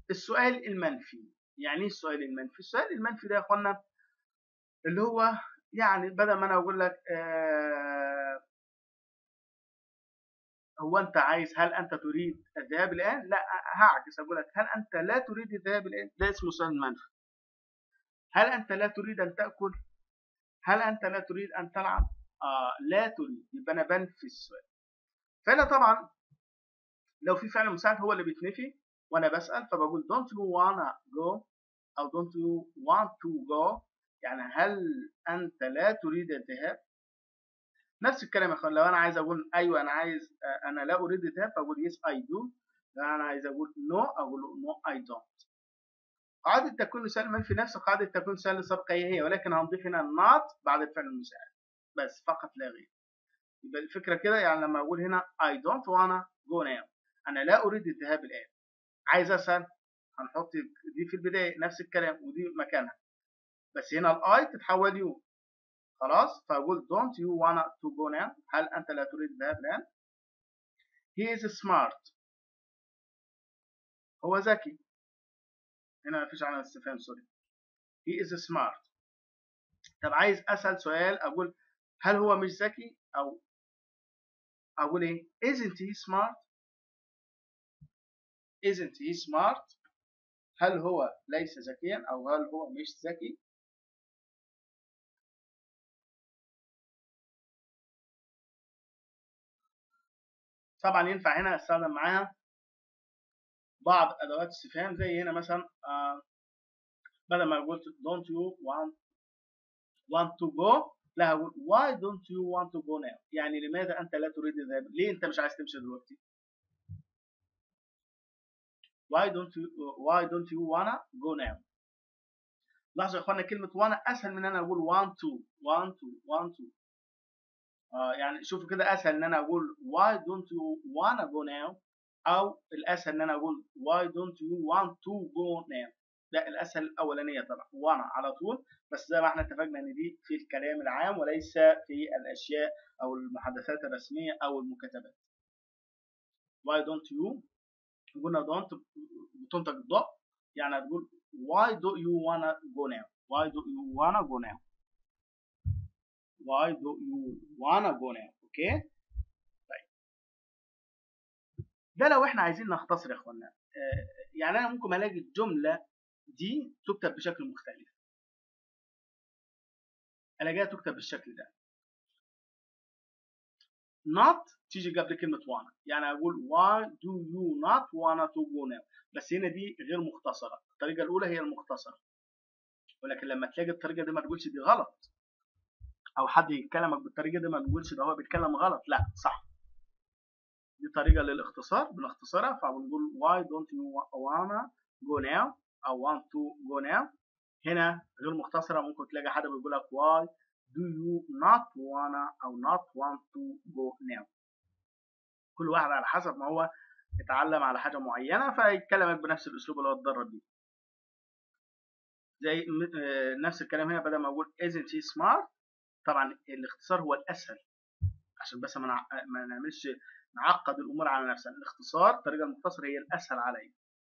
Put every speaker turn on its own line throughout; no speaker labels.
السؤال المنفي يعني ايه السؤال المنفي السؤال المنفي ده يا اخوانا اللي هو يعني بدل ما انا اقول لك آه هو انت عايز هل انت تريد الذهاب الان لا هعكس اقول لك هل انت لا تريد الذهاب الان ده اسمه سؤال منفي هل انت لا تريد ان تاكل هل انت لا تريد ان تلعب آه لا تريد يبقى انا بنفي السؤال فانا طبعا لو في فعل مساعد هو اللي بيتنفي وانا بسال فبقول don't you wanna go او don't you want to go يعني هل انت لا تريد الذهاب نفس الكلام يا اخوان لو انا عايز اقول ايوه انا عايز انا لا اريد الذهاب فاقول yes I do لو انا عايز اقول no اقول no I don't قاعدة تكون مثال منفي نفس قاعدة تكون مثال سابقة هي هي ولكن هنضيف هنا not بعد الفعل المساعد بس فقط لا غير يبقى الفكرة كده يعني لما أقول هنا I don't wanna go now أنا لا أريد الذهاب الآن عايز أسأل هنحط دي في البداية نفس الكلام ودي مكانها بس هنا الآي تتحول يو خلاص فأقول don't you wanna to go now هل أنت لا تريد الذهاب الآن he is smart هو ذكي هنا مفيش علامة استفهام سوري he is smart طب عايز أسأل سؤال أقول هل هو مش ذكي أو أقول إيه isn't he smart isn't he smart هل هو ليس ذكيا أو هل هو مش ذكي طبعا ينفع هنا استخدم معاها بعض ادوات استفهام زي هنا مثلا آه بدل ما قلت don't you want want to go لا هقول why don't you want to go now يعني لماذا انت لا تريد الذهاب ليه انت مش عايز تمشي دلوقتي why don't you why don't you wanna go now لاحظوا يا اخوانا كلمة wanna اسهل من ان انا اقول want to want to want to آه يعني شوفوا كده اسهل ان انا اقول why don't you wanna go now او الاسهل ان انا اقول why don't you want to go now ده الاسهل الاولانيه طبعا وانا على طول بس زي ما احنا اتفقنا ان دي في الكلام العام وليس في الاشياء او المحادثات الرسميه او المكاتبات why don't you قلنا don't بتنتج ضاء يعني هتقول why do you wanna go now why do you wanna go now why do you wanna go now اوكي okay? ده لو احنا عايزين نختصر يا اخوانا آه يعني انا ممكن الاقي الجمله دي تكتب بشكل مختلف الاقيها تكتب بالشكل ده not تيجي قبل كلمة wanna يعني أقول why do you not wanna to go now بس هنا دي غير مختصرة الطريقة الأولى هي المختصرة ولكن لما تلاقي الطريقة دي ما تقولش دي غلط أو حد يتكلمك بالطريقة دي ما تقولش ده هو بيتكلم غلط لا صح دي طريقة للاختصار بنختصرها فبنقول why don't you wanna go now أو want to go now هنا غير مختصرة ممكن تلاقي حد بيقول لك why do you not wanna أو not want to go now كل واحد على حسب ما هو اتعلم على حاجة معينة فيتكلمك بنفس الأسلوب اللي هو اتدرب بيه زي نفس الكلام هنا بدل ما أقول isn't he smart طبعا الاختصار هو الأسهل عشان بس ما نعملش نعقد الامور على نفسنا الاختصار الطريقه المختصره هي الاسهل عليا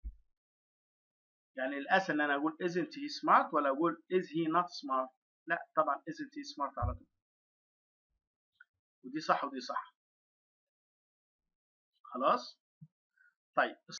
يعني الاسهل ان انا اقول isn't he smart ولا اقول is he not smart لا طبعا isn't he smart على طول ودي صح ودي صح خلاص طيب